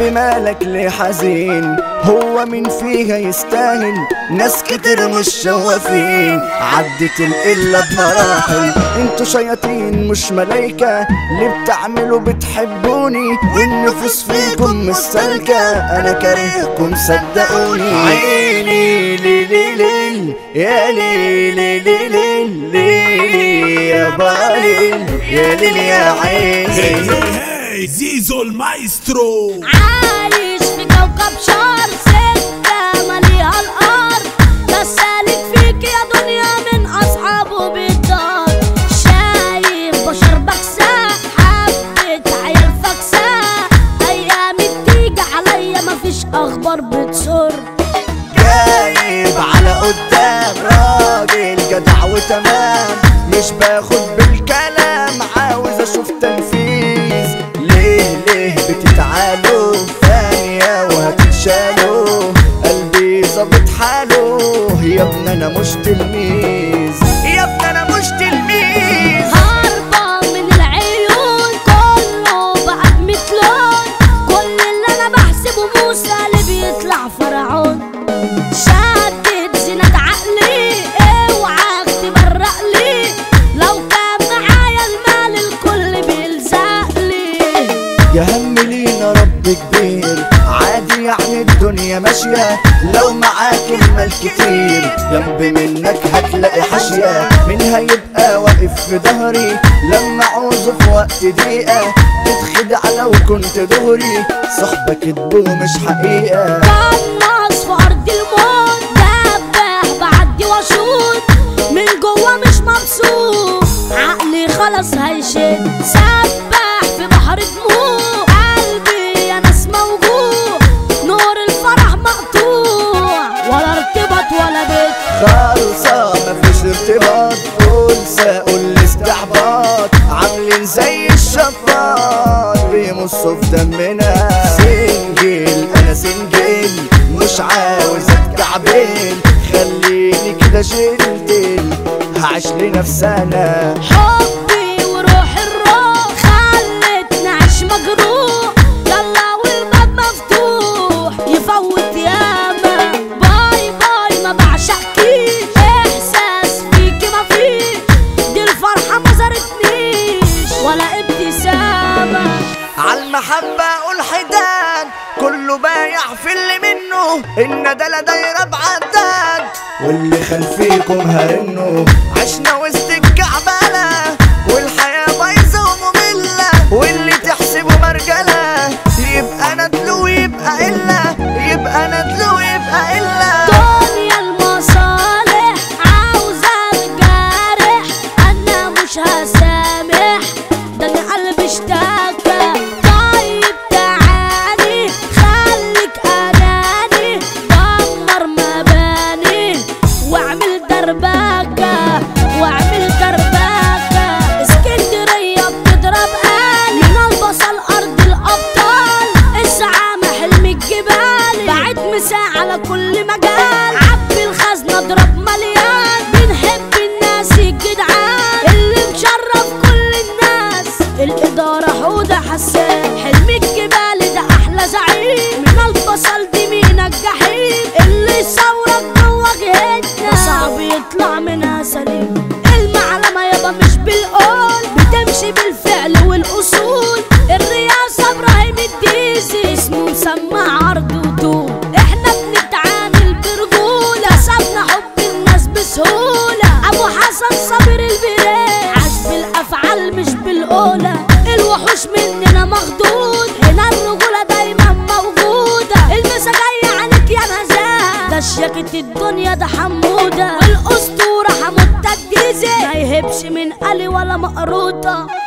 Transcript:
قلبي مالك ليه حزين هو مين فيها يستاهل ناس كتير مش شوافين عدت القلة بمراحل انتوا شياطين مش ملايكة ليه بتعملوا بتحبوني والنفوس فيكم مش سالكة انا كارهكم صدقوني عيني لي لي لي يا لي لي لي لي لي لي يا بالي يا ليل يا عيني هي هي زيزو المايسترو عايش في كوكب شهر ستة مليها الأرض بس سالك فيك يا دنيا من أصحابه بالدار شايف بشر بكساء حبة عيال فكساء أيامي بتيجي عليا مفيش أخبار بتسر جايب على قدام راجل جدع وتمام مش باخد بالكلام عاوز اشوف تنفيذ ليه ليه بتتعالوا ثانية وهتتشالوا قلبي ظابط حاله يا ابني انا مش تلميذ يا ابني انا مش تلميذ هربان من العيون كله بقى بمثلون كل اللي انا بحسبه موسى اللي بيطلع فرعون شدت زينة عقلي اوعى تبرق لي لو كان معايا المال الكل بيلزق لي يا هم لينا رب كبير عادي يعني الدنيا ماشية لو معاك المال كتير جنب منك هتلاقي حاشية مين هيبقى واقف في ظهري لما عوزه في وقت ضيقة تتخدع لو كنت دغري صحبك كدبه مش حقيقة قناص في ارض الموت دبح بعدي واشوط من جوا مش مبسوط عقلي خلاص هيشد سبح في بحر دموع قلبي يا ناس موجوع نور الفرح مقطوع ولا ارتباط ولا بيت خالصة مفيش ارتباط أنثى قول الاستحباط عاملين زي الشفاط بيمصوا في دمنا سنجل أنا سنجل مش عاوز أتكعبل خليني كده جنتل هعيش لنفسي أنا حبي وروح الروح خلتني اعيش مجروح يلا والباب مفتوح يفوت ياما باي باي ما بعشقكيش احساس فيكي ما فيش دي الفرحه ما زارتنيش ولا ابتسامه عالمحبة أقول حداد كله بايع في اللي منه الندلة دايرة بعداد واللي خان فيكم هرنه عشنا وسط الكعبلة والحياة بايظة ومملة واللي تحسبه مرجلة يبقى ندلو ويبقى إلا يبقى ندلو ويبقى إلا دنيا المصالح عاوزة الجارح أنا مش هسامح ده أنا قلبي اشتكى طيب تعالي خليك أناني دمر مباني واعمل دربكة واعمل دربكة اسكندرية بتضرب قال من البصل أرض الأبطال الزعامة حلم الجبال بعد مساء على كل مجال عبي الخزنة اضرب مليان بنحب الناس الجدعان اللي مشرف كل الناس الإدارة حودة حسان حلم الجبال ده أحلى زعيم من البصل دي مين الجحيم اللي يصورك جوا جهتنا صعب يطلع منها سليم المعلمة يابا مش بالقول بتمشي بالفعل والأصول الرئاسة إبراهيم الديزي اسمه مسمع عرض وطول احنا بنتعامل برجولة سابنا حب الناس بسهولة أبو حسن صابر البريد عاش بالأفعال مش بالقولة الوحوش مننا مخدود هنا الرجولة دايما موجودة المسا جاية عليك يا نزاهة ده شياكة الدنيا ده حمودة والأسطورة حمودة الديزي ما يهبش من قلي ولا مقروطة